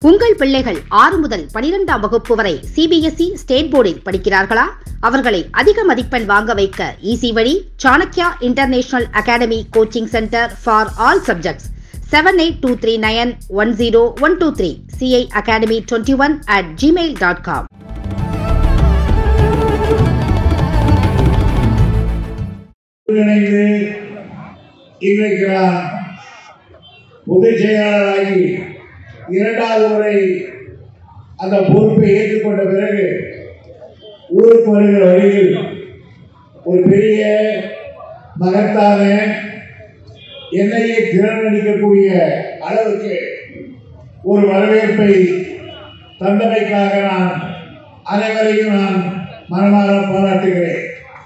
உங்கள் பிள்ளைகள் ஆறு முதல் பனிரெண்டாம் வகுப்பு வரை சிபிஎஸ்இ ஸ்டேட் போர்டில் படிக்கிறார்களா அவர்களை அதிக மதிப்பெண் வாங்க வைக்க ஈசி வழி Chanakya international academy coaching centre for all subjects seven eight two three nine one zero one two three CI academy twenty one at Gmail dot com ஒருங்கிணைந்து இன்றைக்கு நான் பொதுச் செயலாளராகி இரண்டாவது முறை அந்த பொறுப்பை ஏற்றுக்கொண்ட பிறகு ஊருக்கு வருகிற வழியில் ஒரு பெரிய மகத்தான என்னையே திறனடிக்கக்கூடிய அளவுக்கு ஒரு வரவேற்பை தந்தமைக்காக நான் அனைவரையும் நான் மனமாற பாராட்டுகிறேன்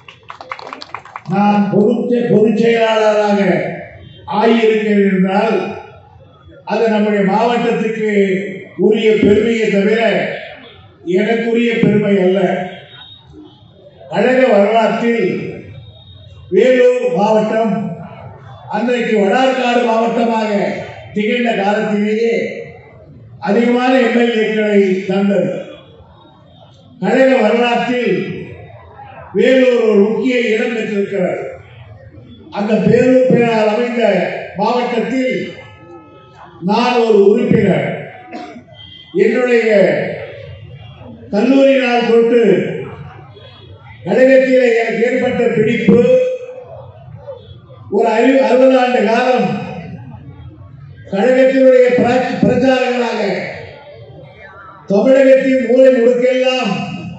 நான் பொது பொதுச் செயலாளராக ஆகியிருக்கிறேன் என்றால் அது நம்முடைய மாவட்டத்துக்கு உரிய பெருமையை தவிர எனக்குரிய பெருமை அல்ல கழக வரலாற்றில் வேலூர் மாவட்டம் அன்றைக்கு வடார்காடு மாவட்டமாக திகழ்ந்த காலத்திலேயே அதிகமான எம்எல்ஏக்களை தந்தது கழக வரலாற்றில் வேலூர் ஒரு முக்கிய இடம் பெற்றிருக்கிறது அந்த பேரூர் பெயரால் அமைந்த மாவட்டத்தில் நான் ஒரு உறுப்பினர் என்னுடைய கல்லூரி நாள் தொட்டு கழகத்தில் எனக்கு ஏற்பட்ட பிடிப்பு ஒரு அறிவு அறுபது ஆண்டு காலம் கழகத்தினுடைய பிர- பிரச்சாரங்களாக தமிழகத்தின் மூலை முடுக்கெல்லாம்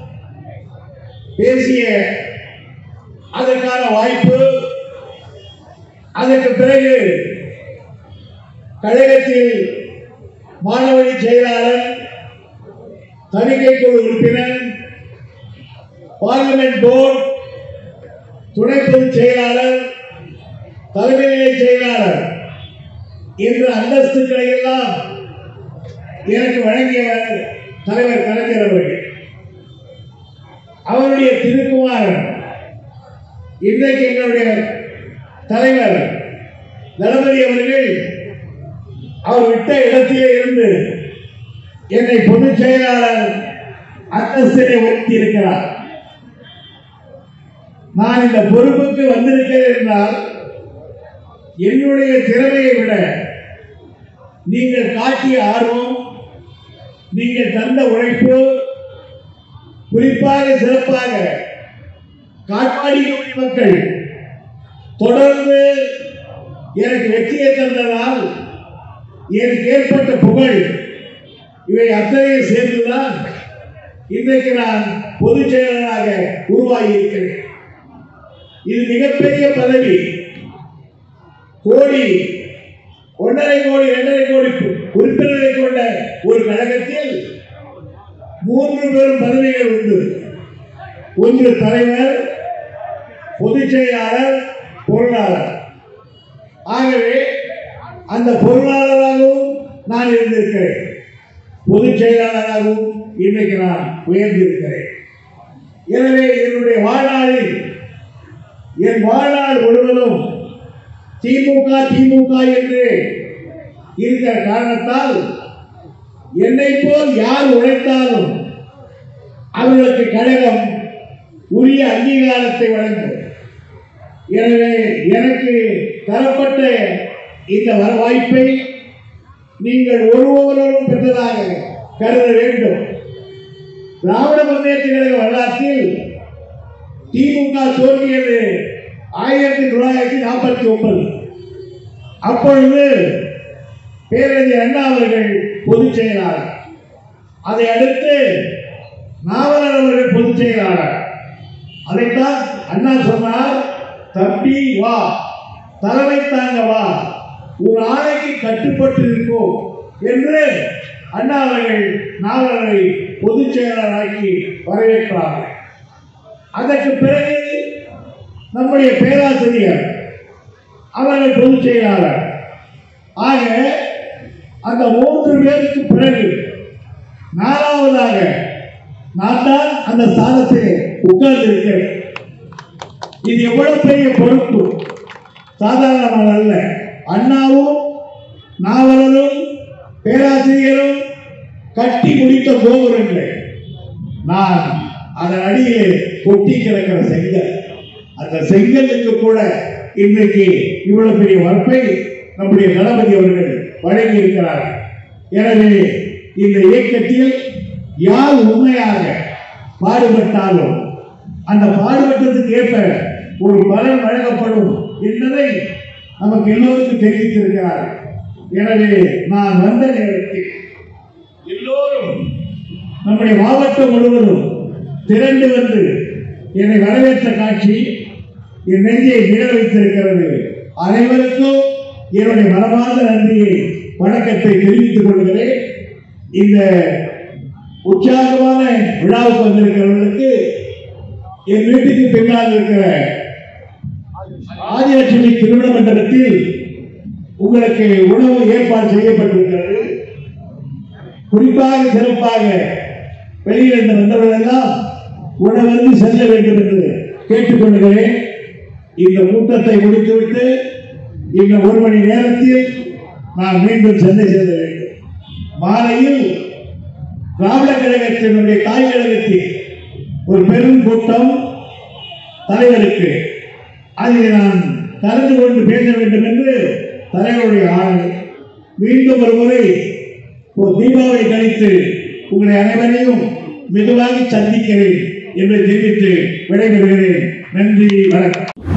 பேசிய அதற்கான வாய்ப்பு அதற்கு பிறகு கழகத்தில் மாணவழி செயலாளர் தணிக்கை குழு உறுப்பினர் பார்லிமெண்ட் போர்டு துணை பொதுச் செயலாளர் தலைமை நிலை செயலாளர் என்ற அந்தஸ்துக்களை எல்லாம் எனக்கு வழங்கியவர் தலைவர் கலைஞர் அவர்கள் அவருடைய திருக்குமாரன் இன்றைக்கு எங்களுடைய தலைவர் தளபதி அவர்கள் அவர் விட்ட இடத்திலே இருந்து என்னை பொதுச் செயலாளர் அந்தஸ்தினை உயர்த்தி இருக்கிறார் நான் இந்த பொறுப்புக்கு வந்திருக்கிறேன் என்றால் என்னுடைய திறமையை விட நீங்கள் காட்டிய ஆர்வம் நீங்கள் தந்த உழைப்பு குறிப்பாக சிறப்பாக காட்பாடி தொகுதி மக்கள் தொடர்ந்து எனக்கு வெற்றியை தந்ததால் எனக்கு ஏற்பட்ட புகழ் இவை அத்தனையும் சேர்ந்துதான் இன்றைக்கு நான் பொதுச் செயலராக உருவாகி இருக்கிறேன் இது மிகப்பெரிய பதவி கோடி ஒன்றரை கோடி இரண்டரை கோடி உறுப்பினர்களை கொண்ட ஒரு கழகத்தில் மூன்று பெரும் பதவிகள் உண்டு ஒன்று தலைவர் பொதுச் செயலாளர் பொருளாளர் ஆகவே அந்த பொருளாளராகவும் நான் இருந்திருக்கிறேன் பொதுச் செயலாளராகவும் இன்றைக்கு நான் உயர்ந்திருக்கிறேன் எனவே என்னுடைய வாழ்நாளில் என் வாழ்நாள் முழுவதும் திமுக திமுக என்று இருக்கிற காரணத்தால் என்னை போல் யார் உழைத்தாலும் அவர்களுக்கு கழகம் உரிய அங்கீகாரத்தை வழங்கும் எனவே எனக்கு தரப்பட்ட இந்த வர வாய்ப்பை நீங்கள் ஒருவரும் பெற்றதாக கருத வேண்டும் திராவிட முன்னேற்ற கழக வரலாற்றில் திமுக தோன்றியது ஆயிரத்தி தொள்ளாயிரத்தி நாற்பத்தி ஒன்பது அப்பொழுது பேரறிஞர் அண்ணா அவர்கள் பொதுச் செயலாளர் அதை அடுத்து நாவலர் அவர்கள் பொதுச் செயலாளர் அதைத்தான் அண்ணா சொன்னார் தம்பி வா தலைமை தாங்க வா ஒரு ஆணைக்கு கட்டுப்பட்டு இருக்கோம் என்று அண்ணா அவர்கள் நாவலரை பொதுச் செயலாளராக்கி வரவேற்றார்கள் அதற்கு பிறகு நம்முடைய பேராசிரியர் அவர்கள் பொதுச் செயலாளர் ஆக அந்த மூன்று பேருக்கு பிறகு நாலாவதாக நான் தான் அந்த ஸ்தானத்திலே உட்கார்ந்து இருக்கிறேன் இது எவ்வளவு பெரிய பொறுப்பு சாதாரணமான அல்ல அண்ணாவும் நாவலரும் பேராசிரியரும் கட்டி முடித்த கோபுரங்கள் நான் அதன் அடியிலே கொட்டி கிடக்கிற செங்கல் அந்த செங்கலுக்கு கூட இன்றைக்கு இவ்வளவு பெரிய வரப்பை நம்முடைய தளபதி அவர்கள் வழங்கி இருக்கிறார் எனவே இந்த இயக்கத்தில் யார் உண்மையாக பாடுபட்டாலும் அந்த பாடுபட்டதுக்கு ஏற்ப ஒரு பலன் வழங்கப்படும் என்பதை நமக்கு எல்லோருக்கும் தெரிவித்திருக்கிறார் எனவே நான் வந்த நேரத்தில் எல்லோரும் நம்முடைய மாவட்டம் முழுவதும் திரண்டு வந்து என்னை வரவேற்ற காட்சி என் நெஞ்சை நிகழ வைத்திருக்கிறது அனைவருக்கும் என்னுடைய மனமார்ந்த நன்றியை வணக்கத்தை தெரிவித்துக் கொள்கிறேன் இந்த உற்சாகமான விழாவுக்கு வந்திருக்கிறவர்களுக்கு என் வீட்டுக்கு பின்னால் இருக்கிற ஆதிலட்சுமி திருமண மண்டபத்தில் உங்களுக்கு உணவு ஏற்பாடு செய்யப்பட்டிருக்கிறது குறிப்பாக சிறப்பாக வெளியிலிருந்து வந்தவர்கள் எல்லாம் உணவருந்து செல்ல வேண்டும் என்று கேட்டுக்கொள்கிறேன் இந்த கூட்டத்தை முடித்துவிட்டு இன்னும் ஒரு மணி நேரத்தில் நான் மீண்டும் சென்னை செல்ல வேண்டும் மாலையில் திராவிட கழகத்தினுடைய தாய் கழகத்தில் ஒரு பெரும் கூட்டம் தலைவருக்கு அதில் நான் கலந்து கொண்டு பேச வேண்டும் என்று தலைவருடைய ஆணை மீண்டும் ஒரு முறை ஒரு தீபாவளி கழித்து உங்களை அனைவரையும் மெதுவாக சந்திக்கிறேன் என்று தெரிவித்து விடைபெறுகிறேன் நன்றி வணக்கம்